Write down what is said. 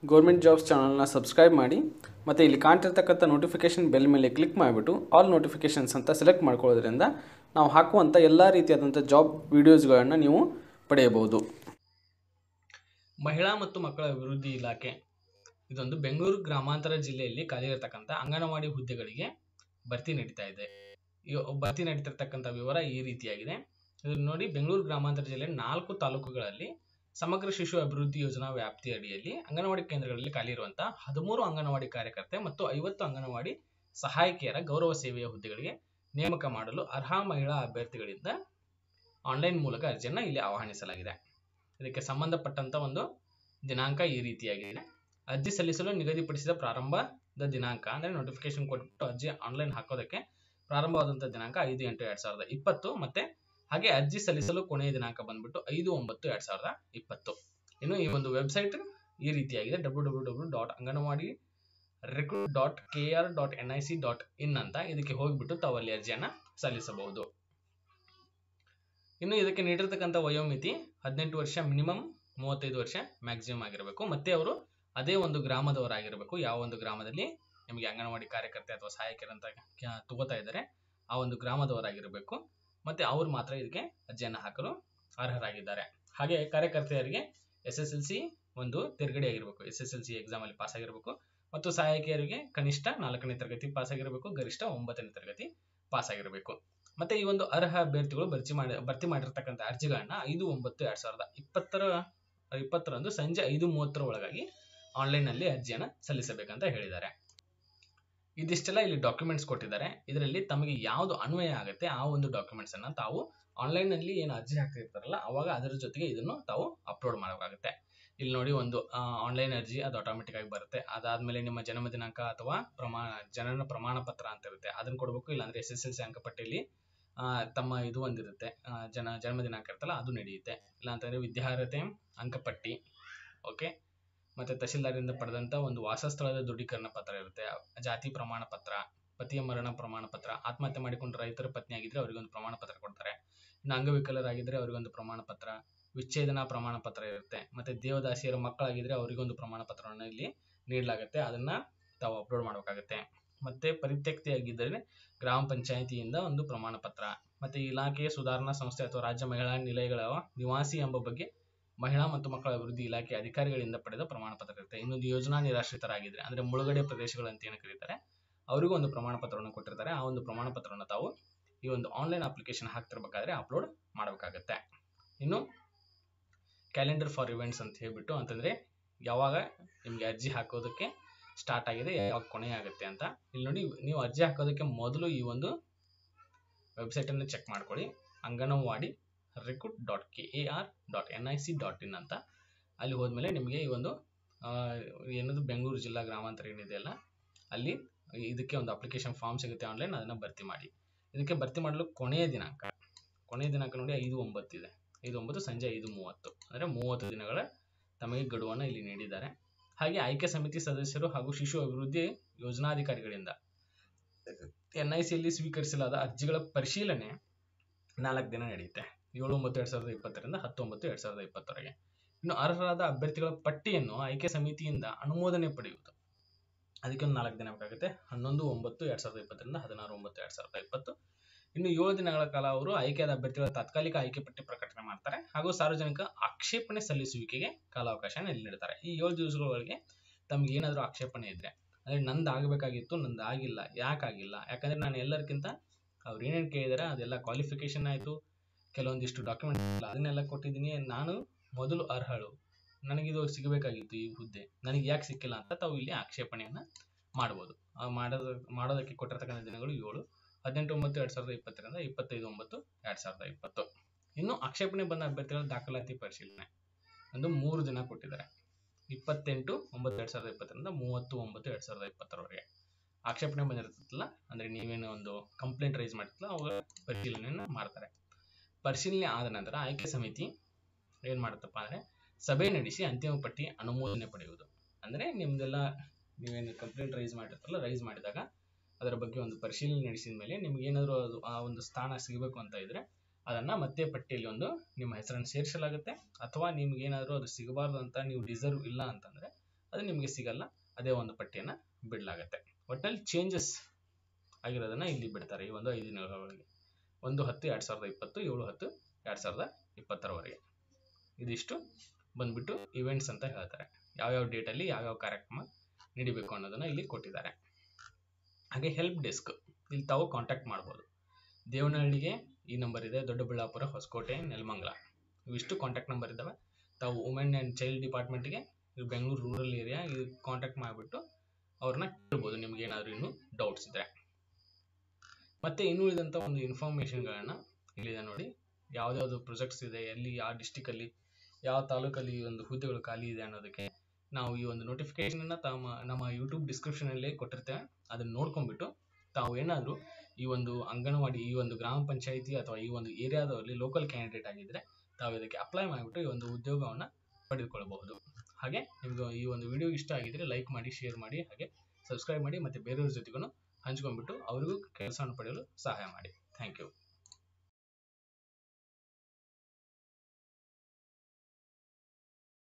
government jobs ಚಾನಲ್ನ subscribe ಮಾಡಿ ಮತ್ತು ಇಲ್ಲಿ ಕಾಣ್ತಿರ್ತಕ್ಕಂಥ ನೋಟಿಫಿಕೇಷನ್ ಬೆಲ್ ಮೇಲೆ ಕ್ಲಿಕ್ ಮಾಡಿಬಿಟ್ಟು ಆಲ್ ನೋಟಿಫಿಕೇಷನ್ಸ್ ಅಂತ ಸೆಲೆಕ್ಟ್ ಮಾಡ್ಕೊಳ್ಳೋದ್ರಿಂದ ನಾವು ಹಾಕುವಂಥ ಎಲ್ಲ ರೀತಿಯಾದಂಥ ಜಾಬ್ ವೀಡಿಯೋಸ್ಗಳನ್ನು ನೀವು ಪಡೆಯಬಹುದು ಮಹಿಳಾ ಮತ್ತು ಮಕ್ಕಳ ಅಭಿವೃದ್ಧಿ ಇಲಾಖೆ ಇದೊಂದು ಬೆಂಗಳೂರು ಗ್ರಾಮಾಂತರ ಜಿಲ್ಲೆಯಲ್ಲಿ ಖಾಲಿ ಇರತಕ್ಕಂಥ ಅಂಗನವಾಡಿ ಹುದ್ದೆಗಳಿಗೆ ಭರ್ತಿ ನಡೀತಾ ಇದೆ ಈ ಭರ್ತಿ ನಡೀತಿರ್ತಕ್ಕಂಥ ವಿವರ ಈ ರೀತಿಯಾಗಿದೆ ಇದನ್ನು ನೋಡಿ ಬೆಂಗಳೂರು ಗ್ರಾಮಾಂತರ ಜಿಲ್ಲೆ ನಾಲ್ಕು ತಾಲೂಕುಗಳಲ್ಲಿ ಸಮಗ್ರ ಶಿಶು ಅಭಿವೃದ್ಧಿ ಯೋಜನಾ ವ್ಯಾಪ್ತಿ ಅಡಿಯಲ್ಲಿ ಅಂಗನವಾಡಿ ಕೇಂದ್ರಗಳಲ್ಲಿ ಖಾಲಿ ಇರುವಂತಹ ಹದಿಮೂರು ಅಂಗನವಾಡಿ ಕಾರ್ಯಕರ್ತೆ ಮತ್ತು ಐವತ್ತು ಅಂಗನವಾಡಿ ಸಹಾಯಕಿಯರ ಗೌರವ ಸೇವೆಯ ಹುದ್ದೆಗಳಿಗೆ ನೇಮಕ ಮಾಡಲು ಅರ್ಹ ಮಹಿಳಾ ಅಭ್ಯರ್ಥಿಗಳಿಂದ ಆನ್ಲೈನ್ ಮೂಲಕ ಅರ್ಜಿಯನ್ನು ಇಲ್ಲಿ ಆಹ್ವಾನಿಸಲಾಗಿದೆ ಇದಕ್ಕೆ ಸಂಬಂಧಪಟ್ಟಂತ ಒಂದು ದಿನಾಂಕ ಈ ರೀತಿಯಾಗಿದೆ ಅರ್ಜಿ ಸಲ್ಲಿಸಲು ನಿಗದಿಪಡಿಸಿದ ಪ್ರಾರಂಭದ ದಿನಾಂಕ ಅಂದ್ರೆ ನೋಟಿಫಿಕೇಶನ್ ಕೊಟ್ಬಿಟ್ಟು ಅರ್ಜಿ ಆನ್ಲೈನ್ ಹಾಕೋದಕ್ಕೆ ಪ್ರಾರಂಭವಾದಂಥ ದಿನಾಂಕ ಐದು ಎಂಟು ಎರಡ್ ಸಾವಿರದ ಇಪ್ಪತ್ತು ಮತ್ತೆ ಹಾಗೆ ಅರ್ಜಿ ಸಲ್ಲಿಸಲು ಕೊನೆಯ ದಿನಾಂಕ ಬಂದ್ಬಿಟ್ಟು ಐದು ಒಂಬತ್ತು ಎರಡ್ ಸಾವಿರದ ಇಪ್ಪತ್ತು ಇನ್ನು ಈ ಒಂದು ವೆಬ್ಸೈಟ್ ಈ ರೀತಿಯಾಗಿದೆ W W W dot anganwadi recruit dot K R dot N I C dot in ಅಂತ ಇದಕ್ಕೆ ಹೋಗ್ಬಿಟ್ಟು ತಾವು ಅಲ್ಲಿ ಅರ್ಜಿಯನ್ನ ಸಲ್ಲಿಸಬಹುದು ಇನ್ನು ಇದಕ್ಕೆ ನೀಡಿರ್ತಕ್ಕಂಥ ವಯೋಮಿತಿ ಹದಿನೆಂಟು ವರ್ಷ ಮಿನಿಮಮ್ ಮೂವತ್ತೈದು ವರ್ಷ ಮ್ಯಾಕ್ಸಿಮಮ್ ಆಗಿರಬೇಕು ಮತ್ತೆ ಅವರು ಅದೇ ಒಂದು ಗ್ರಾಮದವರಾಗಿರಬೇಕು ಯಾವ ಒಂದು ಗ್ರಾಮದಲ್ಲಿ ನಿಮಗೆ ಅಂಗನವಾಡಿ ಕಾರ್ಯಕರ್ತೆ ಅಥವಾ ಸಹಾಯಕರಂತ ಕ- ತಗೋತಾ ಇದ್ದಾರೆ ಆ ಒಂದು ಗ್ರಾಮದವರಾಗಿರಬೇಕು ಮತ್ತೆ ಅವ್ರು ಮಾತ್ರ ಇದಕ್ಕೆ ಅರ್ಜಿಯನ್ನು ಹಾಕಲು ಅರ್ಹರಾಗಿದ್ದಾರೆ ಹಾಗೆ ಕಾರ್ಯಕರ್ತೆಯರಿಗೆ ಎಸ್ ಎಸ್ ಎಲ್ ಸಿ ಒಂದು ತೇರ್ಗಡೆ ಆಗಿರಬೇಕು S S L C exam ಅಲ್ಲಿ ಪಾಸ್ ಆಗಿರಬೇಕು ಮತ್ತು ಸಹಾಯಕಿಯರಿಗೆ ಕನಿಷ್ಠ ನಾಲ್ಕನೇ ತರಗತಿ ಪಾಸ್ ಆಗಿರಬೇಕು ಗರಿಷ್ಠ ಒಂಬತ್ತನೇ ತರಗತಿ ಪಾಸ್ ಆಗಿರಬೇಕು ಮತ್ತೆ ಈ ಒಂದು ಅರ್ಹ ಅಭ್ಯರ್ಥಿಗಳು ಭರ್ತಿ ಮಾಡಿ ಭರ್ತಿ ಮಾಡಿರ್ತಕ್ಕಂಥ ಅರ್ಜಿಗಳನ್ನ ಐದು ಒಂಬತ್ತು ಎರಡ್ ಸಾವಿರದ ಇಪ್ಪತ್ತರ ಇಪ್ಪತ್ತರಂದು ಸಂಜೆ ಐದು ಮೂವತ್ತರ ಒಳಗಾಗಿ ಆನ್ಲೈನ್ ಅಲ್ಲಿ ಅರ್ಜಿಯನ್ನ ಸಲ್ಲಿಸಬೇಕಂತ ಹೇಳಿದ್ದಾರೆ ಇದಿಷ್ಟೆಲ್ಲ ಇಲ್ಲಿ ಡಾಕ್ಯುಮೆಂಟ್ಸ್ ಕೊಟ್ಟಿದ್ದಾರೆ ಇದರಲ್ಲಿ ತಮಗೆ ಯಾವುದು ಅನ್ವಯ ಆಗುತ್ತೆ ಆ ಒಂದು ಡಾಕ್ಯುಮೆಂಟ್ಸ್ ಅನ್ನ ತಾವು ಆನ್ಲೈನ್ ನಲ್ಲಿ ಏನು ಅರ್ಜಿ ಹಾಕ್ತಿರ್ತಾರಲ್ಲ ಅವಾಗ ಅದರ ಜೊತೆಗೆ ಇದನ್ನು ತಾವು ಅಪ್ಲೋಡ್ ಮಾಡಬೇಕಾಗುತ್ತೆ ಇಲ್ಲಿ ನೋಡಿ ಒಂದು ಆನ್ಲೈನ್ ಅರ್ಜಿ ಅದು ಆಟೋಮೆಟಿಕ್ ಆಗಿ ಬರುತ್ತೆ ಅದಾದ್ಮೇಲೆ ನಿಮ್ಮ ಜನ್ಮ ದಿನಾಂಕ ಅಥವಾ ಪ್ರಮಾಣ ಜನನ ಪ್ರಮಾಣ ಪತ್ರ ಅಂತ ಇರುತ್ತೆ ಅದನ್ನ ಕೊಡಬೇಕು ಇಲ್ಲಾಂದ್ರೆ ಎಸ್ ಎಸ್ ಎಲ್ ಸಿ ಅಂಕಪಟ್ಟಿಯಲ್ಲಿ ಆ, ತಮ್ಮ ಇದು ಒಂದಿರುತ್ತೆ ಆ, ಜನ ಜನ್ಮ ದಿನಾಂಕ ಇರುತ್ತಲ್ಲ ಅದು ನಡೆಯುತ್ತೆ ಇಲ್ಲಾಂತಂದ್ರೆ ವಿದ್ಯಾರ್ಹತೆ ಅಂಕಪಟ್ಟಿ ಓಕೆ ಮತ್ತೆ ತಹಶೀಲ್ದಾರಿಂದ ಪಡೆದಂತ ಒಂದು ವಾಸಸ್ಥಳದ ದೃಢೀಕರಣ ಪತ್ರ ಇರುತ್ತೆ ಜಾತಿ ಪ್ರಮಾಣ ಪತ್ರ ಪತಿಯ ಮರಣ ಪ್ರಮಾಣ ಪತ್ರ ಆತ್ಮಹತ್ಯೆ ಮಾಡಿಕೊಂಡ ರೈತರ ಪತ್ನಿ ಆಗಿದ್ರೆ ಅವರಿಗೊಂದು ಪ್ರಮಾಣ ಪತ್ರ ಕೊಡ್ತಾರೆ ಇನ್ನು ಅಂಗವಿಕಲರಾಗಿದ್ರೆ ಅವರಿಗೊಂದು ಪ್ರಮಾಣ ಪತ್ರ ವಿಚ್ಛೇದನ ಪ್ರಮಾಣ ಪತ್ರ ಇರುತ್ತೆ ಮತ್ತೆ ದೇವದಾಸಿಯರ ಮಕ್ಕಳಾಗಿದ್ರೆ ಅವರಿಗೊಂದು ಪ್ರಮಾಣ ಪತ್ರವನ್ನು ಇಲ್ಲಿ ನೀಡಲಾಗುತ್ತೆ ಅದನ್ನ ತಾವು ಅಪ್ಲೋಡ್ ಮಾಡಬೇಕಾಗುತ್ತೆ ಮತ್ತೆ ಪರಿತ್ಯಕ್ತಿಯಾಗಿದ್ದರೆ ಗ್ರಾಮ ಪಂಚಾಯಿತಿಯಿಂದ ಒಂದು ಪ್ರಮಾಣ ಪತ್ರ ಮತ್ತೆ ಇಲಾಖೆಯ ಸುಧಾರಣಾ ಸಂಸ್ಥೆ ಅಥವಾ ರಾಜ್ಯ ಮಹಿಳಾ ನಿಲಯಗಳ ನಿವಾಸಿ ಎಂಬ ಬಗ್ಗೆ ಮಹಿಳಾ ಮತ್ತು ಮಕ್ಕಳ ಅಭಿವೃದ್ಧಿ ಇಲಾಖೆ ಅಧಿಕಾರಿಗಳಿಂದ ಪಡೆದ ಪ್ರಮಾಣ ಪತ್ರ ಇರುತ್ತೆ ಇನ್ನೊಂದು ಯೋಜನಾ ನಿರಾಶ್ರಿತರಾಗಿದ್ರೆ ಅಂದ್ರೆ ಮುಳುಗಡೆ ಪ್ರದೇಶಗಳಂತ ಏನು ಕರೀತಾರೆ ಅವರಿಗೂ ಒಂದು ಪ್ರಮಾಣ ಪತ್ರವನ್ನು ಕೊಟ್ಟಿರ್ತಾರೆ ಆ ಒಂದು ಪ್ರಮಾಣ ಪತ್ರವನ್ನು ತಾವು ಈ ಒಂದು ಆನ್ಲೈನ್ ಅಪ್ಲಿಕೇಶನ್ ಹಾಕ್ತಿರ್ಬೇಕಾದ್ರೆ ಅಪ್ಲೋಡ್ ಮಾಡಬೇಕಾಗತ್ತೆ ಇನ್ನು ಕ್ಯಾಲೆಂಡರ್ ಫಾರ್ ಇವೆಂಟ್ಸ್ ಅಂತ ಹೇಳ್ಬಿಟ್ಟು ಅಂತಂದ್ರೆ ಯಾವಾಗ ನಿಮ್ಗೆ ಅರ್ಜಿ ಹಾಕೋದಕ್ಕೆ ಸ್ಟಾರ್ಟ್ ಆಗಿದೆ ಯಾವಾಗ ಕೊನೆ ಆಗುತ್ತೆ ಅಂತ ಇಲ್ಲಿ ನೋಡಿ ನೀವು ಅರ್ಜಿ ಹಾಕೋದಕ್ಕೆ ಮೊದಲು ಈ ಒಂದು ವೆಬ್ಸೈಟ್ ಅನ್ನು ಚೆಕ್ ಮಾಡ್ಕೊಳ್ಳಿ anganwadi recruit dot K A R dot N I C dot in ಅಂತ ಅಲ್ಲಿ ಹೋದ್ಮೇಲೆ ನಿಮಗೆ ಈ ಒಂದು ಆ, ಏನದು ಬೆಂಗಳೂರು ಜಿಲ್ಲಾ ಗ್ರಾಮಾಂತರ ಏನಿದೆಯಲ್ಲ ಅಲ್ಲಿ ಇದಕ್ಕೆ ಒಂದು ಅಪ್ಲಿಕೇಶನ್ ಫಾರ್ಮ್ ಸಿಗುತ್ತೆ ಆನ್ಲೈನ್ ಅದನ್ನ ಭರ್ತಿ ಮಾಡಿ ಇದಕ್ಕೆ ಭರ್ತಿ ಮಾಡಲು ಕೊನೆಯ ದಿನಾಂಕ ಕೊನೆಯ ದಿನಾಂಕ ನೋಡಿ ಐದು ಒಂಬತ್ತು ಇದೆ ಐದು ಒಂಬತ್ತು ಸಂಜೆ ಐದು ಮೂವತ್ತು ಅಂದರೆ ಮೂವತ್ತು ದಿನಗಳ ತಮಗೆ ಗಡುವನ್ನು ಇಲ್ಲಿ ನೀಡಿದ್ದಾರೆ ಹಾಗೆ ಆಯ್ಕೆ ಸಮಿತಿ ಸದಸ್ಯರು ಹಾಗೂ ಶಿಶು ಅಭಿವೃದ್ಧಿ ಯೋಜನಾಧಿಕಾರಿಗಳಿಂದ ಎನ್ ಐ ಸಿಯಲ್ಲಿ ಸ್ವೀಕರಿಸಲಾದ ಅರ್ಜಿಗಳ ಪರಿಶೀಲನೆ ನಾಲ್ಕು ದಿನ ನಡೆಯುತ್ತೆ ಏಳು ಒಂಬತ್ತು ಎರಡ್ ಸಾವಿರದ ಇಪ್ಪತ್ತರಿಂದ ಹತ್ತೊಂಬತ್ತು ಎರಡ್ ಸಾವಿರದ ಇಪ್ಪತ್ತರವರೆಗೆ ಇನ್ನು ಅರ್ಹರಾದ ಅಭ್ಯರ್ಥಿಗಳ ಪಟ್ಟಿಯನ್ನು ಆಯ್ಕೆ ಸಮಿತಿಯಿಂದ ಅನುಮೋದನೆ ಪಡೆಯುವುದು ಅದಕ್ಕೆ ಒಂದು ನಾಲ್ಕು ದಿನ ಬೇಕಾಗುತ್ತೆ ಹನ್ನೊಂದು ಒಂಬತ್ತು ಎರಡ್ ಸಾವಿರದ ಇಪ್ಪತ್ತರಿಂದ ಹದಿನಾರು ಒಂಬತ್ತು ಎರಡ್ ಸಾವಿರದ ಇಪ್ಪತ್ತು ಇನ್ನು ಏಳು ದಿನಗಳ ಕಾಲ ಅವರು ಆಯ್ಕೆಯಾದ ಅಭ್ಯರ್ಥಿಗಳ ತಾತ್ಕಾಲಿಕ ಆಯ್ಕೆ ಪಟ್ಟಿ ಪ್ರಕಟಣೆ ಮಾಡ್ತಾರೆ ಹಾಗೂ ಸಾರ್ವಜನಿಕ ಆಕ್ಷೇಪಣೆ ಸಲ್ಲಿಸುವಿಕೆಗೆ ಕಾಲಾವಕಾಶ ನೀಡ್ತಾರೆ ಈ ಏಳು ದಿವಸಗಳೊಳಗೆ ತಮ್ಗೆ ಏನಾದರೂ ಆಕ್ಷೇಪಣೆ ಇದ್ರೆ ಅಂದ್ರೆ ನಂದು ಆಗಬೇಕಾಗಿತ್ತು ನಂದು ಆಗಿಲ್ಲ ಯಾಕಾಗಿಲ್ಲ ಯಾಕಂದ್ರೆ ನಾನು ಎಲ್ಲರಿಗಿಂತ ಅವ್ರು ಏನೇನು ಕೇಳಿದಾರೆ ಅದೆಲ್ಲ ಕ್ವಾಲಿಫಿಕೇಶನ್ ಆಯಿತು ಕೆಲವೊಂದಿಷ್ಟು ಡಾಕ್ಯುಮೆಂಟ್ ಅದನ್ನೆಲ್ಲ ಕೊಟ್ಟಿದ್ದೀನಿ ನಾನು ಮೊದಲು ಅರ್ಹಳು ನನಗಿದು ಸಿಗಬೇಕಾಗಿತ್ತು ಈ ಹುದ್ದೆ ನನಗೆ ಯಾಕೆ ಸಿಕ್ಕಿಲ್ಲ ಅಂತ ತಾವು ಇಲ್ಲಿ ಆಕ್ಷೇಪಣೆಯನ್ನ ಮಾಡ್ಬೋದು ಆ ಮಾಡೋದ ಮಾಡೋದಕ್ಕೆ ಕೊಟ್ಟಿರ್ತಕ್ಕಂಥ ದಿನಗಳು ಏಳು ಹದಿನೆಂಟು ಒಂಬತ್ತು ಎರಡ್ ಸಾವಿರದ ಇಪ್ಪತ್ತರಿಂದ ಇಪ್ಪತ್ತೈದು ಒಂಬತ್ತು ಎರಡ್ ಸಾವಿರದ ಇಪ್ಪತ್ತು ಇನ್ನು ಆಕ್ಷೇಪಣೆ ಬಂದ ಅಭ್ಯರ್ಥಿಗಳ ದಾಖಲಾತಿ ಪರಿಶೀಲನೆ ಒಂದು ಮೂರು ದಿನ ಕೊಟ್ಟಿದ್ದಾರೆ ಇಪ್ಪತ್ತೆಂಟು ಒಂಬತ್ತು ಎರಡ್ ಸಾವಿರದ ಇಪ್ಪತ್ತರಿಂದ ಮೂವತ್ತು ಒಂಬತ್ತು ಎರಡ್ ಸಾವಿರದ ಇಪ್ಪತ್ತರವರೆಗೆ ಆಕ್ಷೇಪಣೆ ಬಂದಿರ್ತಲ್ಲ ಅಂದ್ರೆ ನೀವೇನು ಒಂದು ಕಂಪ್ಲೇಂಟ್ ರೈಸ್ ಮಾಡಿರ್ತಲ್ಲ ಅವುಗಳ ಪರಿಶೀಲನೆಯನ್ನ ಮಾಡ್ತಾರೆ ಪರಿಶೀಲನೆ ಆದ ನಂತರ ಆಯ್ಕೆ ಸಮಿತಿ ಏನ್ ಮಾಡುತ್ತಪ್ಪ ಅಂದ್ರೆ ಸಭೆ ನಡೆಸಿ ಅಂತಿಮ ಪಟ್ಟಿ ಅನುಮೋದನೆ ಪಡೆಯುವುದು ಅಂದ್ರೆ ನಿಮ್ದೆಲ್ಲ ನೀವೇನು ಕಂಪ್ಲೇಂಟ್ ರೈಸ್ ಮಾಡಿರ್ತಾರಲ್ಲ ರೈಸ್ ಮಾಡಿದಾಗ ಅದರ ಬಗ್ಗೆ ಒಂದು ಪರಿಶೀಲನೆ ನಡೆಸಿದ ಮೇಲೆ ನಿಮ್ಗೆ ಏನಾದರೂ ಅದು ಆ ಒಂದು ಸ್ಥಾನ ಸಿಗಬೇಕು ಅಂತ ಇದ್ರೆ ಅದನ್ನ ಮತ್ತೆ ಪಟ್ಟಿಯಲ್ಲಿ ಒಂದು ನಿಮ್ಮ ಹೆಸರನ್ನು ಸೇರಿಸಲಾಗುತ್ತೆ ಅಥವಾ ನಿಮ್ಗೆ ಏನಾದರೂ ಅದು ಸಿಗಬಾರ್ದು ಅಂತ ನೀವು ಡಿಸರ್ವ್ ಇಲ್ಲ ಅಂತಂದ್ರೆ ಅದು ನಿಮಗೆ ಸಿಗಲ್ಲ ಅದೇ ಒಂದು ಪಟ್ಟಿಯನ್ನು ಬಿಡಲಾಗತ್ತೆ ಒಟ್ಟಿನಲ್ಲಿ ಚೇಂಜಸ್ ಆಗಿರೋದನ್ನ ಇಲ್ಲಿ ಬಿಡ್ತಾರೆ ಈ ಒಂದು ಐದು ದಿನಗಳೊಳಗೆ ಒಂದು ಹತ್ತು ಎರಡು ಸಾವಿರದ ಇಪ್ಪತ್ತು ಏಳು ಹತ್ತು ಎರಡು ಸಾವಿರದ ಇಪ್ಪತ್ತರವರೆಗೆ ಇದಿಷ್ಟು ಬಂದ್ಬಿಟ್ಟು ಇವೆಂಟ್ಸ್ ಅಂತ ಹೇಳ್ತಾರೆ ಯಾವ್ಯಾವ ಡೇಟಲ್ಲಿ ಯಾವ್ಯಾವ ಕಾರ್ಯಕ್ರಮ ನಡಿಬೇಕು ಅನ್ನೋದನ್ನ ಇಲ್ಲಿ ಕೊಟ್ಟಿದ್ದಾರೆ ಹಾಗೆ ಹೆಲ್ಪ್ ಡೆಸ್ಕ್ ಇಲ್ಲಿ ತಾವು ಕಾಂಟ್ಯಾಕ್ಟ್ ಮಾಡ್ಬೋದು ದೇವನಹಳ್ಳಿಗೆ ಈ ನಂಬರ್ ಇದೆ ದೊಡ್ಡಬಳ್ಳಾಪುರ ಹೊಸಕೋಟೆ ನೆಲಮಂಗಲ ಇವಿಷ್ಟು ಕಾಂಟ್ಯಾಕ್ಟ್ ನಂಬರ್ ಇದ್ದಾವೆ ತಾವು ವುಮೆನ್ ಆ್ಯಂಡ್ ಚೈಲ್ಡ್ ಡಿಪಾರ್ಟ್ಮೆಂಟ್ಗೆ ಇದು ಬೆಂಗಳೂರು ರೂರಲ್ ಏರಿಯಾ ಇದು ಕಾಂಟ್ಯಾಕ್ಟ್ ಮಾಡಿಬಿಟ್ಟು ಅವ್ರನ್ನ ಕೇಳ್ಬೋದು ನಿಮ್ಗೆ ಏನಾದರೂ ಇನ್ನೂ ಡೌಟ್ಸ್ ಇದ್ದರೆ ಮತ್ತೆ ಇನ್ನುಳಿದಂಥ ಒಂದು ಇನ್ಫಾರ್ಮೇಷನ್ಗಳನ್ನ ಇಲ್ಲಿದೆ ನೋಡಿ ಯಾವ್ದಾವ್ದು ಪ್ರೊಜೆಕ್ಟ್ಸ್ ಇದೆ ಎಲ್ಲಿ ಯಾವ ಡಿಸ್ಟಿಕಲ್ಲಿ ಯಾವ ತಾಲೂಕಲ್ಲಿ ಈ ಒಂದು ಹುದ್ದೆಗಳು ಖಾಲಿ ಇದೆ ಅನ್ನೋದಕ್ಕೆ ನಾವು ಈ ಒಂದು ನೋಟಿಫಿಕೇಶನ್ ತಮ್ಮ ನಮ್ಮ ಯೂಟ್ಯೂಬ್ ಡಿಸ್ಕ್ರಿಪ್ಷನಲ್ಲೇ ಕೊಟ್ಟಿರ್ತೇವೆ ಅದನ್ನ ನೋಡ್ಕೊಂಡ್ಬಿಟ್ಟು ತಾವು ಏನಾದರೂ ಈ ಒಂದು ಅಂಗನವಾಡಿ ಈ ಒಂದು ಗ್ರಾಮ ಪಂಚಾಯಿತಿ ಅಥವಾ ಈ ಒಂದು ಏರಿಯಾದಲ್ಲಿ ಲೋಕಲ್ ಕ್ಯಾಂಡಿಡೇಟ್ ಆಗಿದ್ರೆ ತಾವು ಇದಕ್ಕೆ ಅಪ್ಲೈ ಮಾಡಿಬಿಟ್ಟು ಈ ಒಂದು ಉದ್ಯೋಗವನ್ನು ಪಡೆದುಕೊಳ್ಳಬಹುದು ಹಾಗೆ ನಿಮ್ಗೆ ಈ ಒಂದು ವಿಡಿಯೋ ಇಷ್ಟ ಆಗಿದ್ರೆ ಲೈಕ್ ಮಾಡಿ ಶೇರ್ ಮಾಡಿ ಹಾಗೆ ಸಬ್ಸ್ಕ್ರೈಬ್ ಮಾಡಿ ಮತ್ತೆ ಬೇರೆಯವ್ರ ಜೊತೆಗೂ ಹಂಚ್ಕೊಂಡ್ಬಿಟ್ಟು ಅವರಿಗೂ ಕೆಲಸವನ್ನು ಪಡೆಯಲು ಸಹಾಯ ಮಾಡಿ ಥ್ಯಾಂಕ್ ಯು